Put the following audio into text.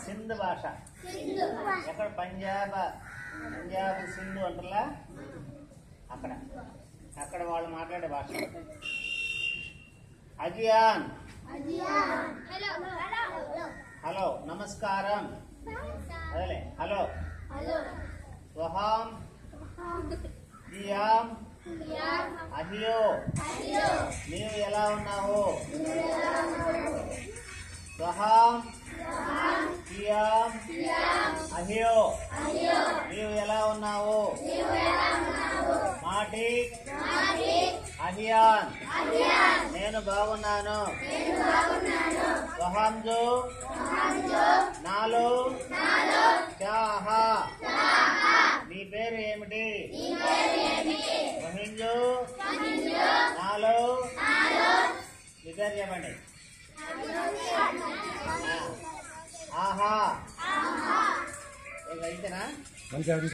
సింధ్ భాష ఎక్కడ పంజాబ్ పంజాబ్ సింధు అంటారా అక్కడ అక్కడ వాళ్ళు మాట్లాడే భాష అజియాన్ హలో నమస్కారం అదేలే హలో స్వహాం జియాం అహియో నీవు ఎలా ఉన్నావు స్వహాం జియాం అహియో నీవు ఎలా ఉన్నావు మాటి అహియాన్ నేను బాగున్నాను స్వహంజు నాలో చాహా నీ పేరు ఏమిటి మహింజు నాలో మీ పేరు చెప్పండి ఆహా ఇక అయితేనా మంచిగా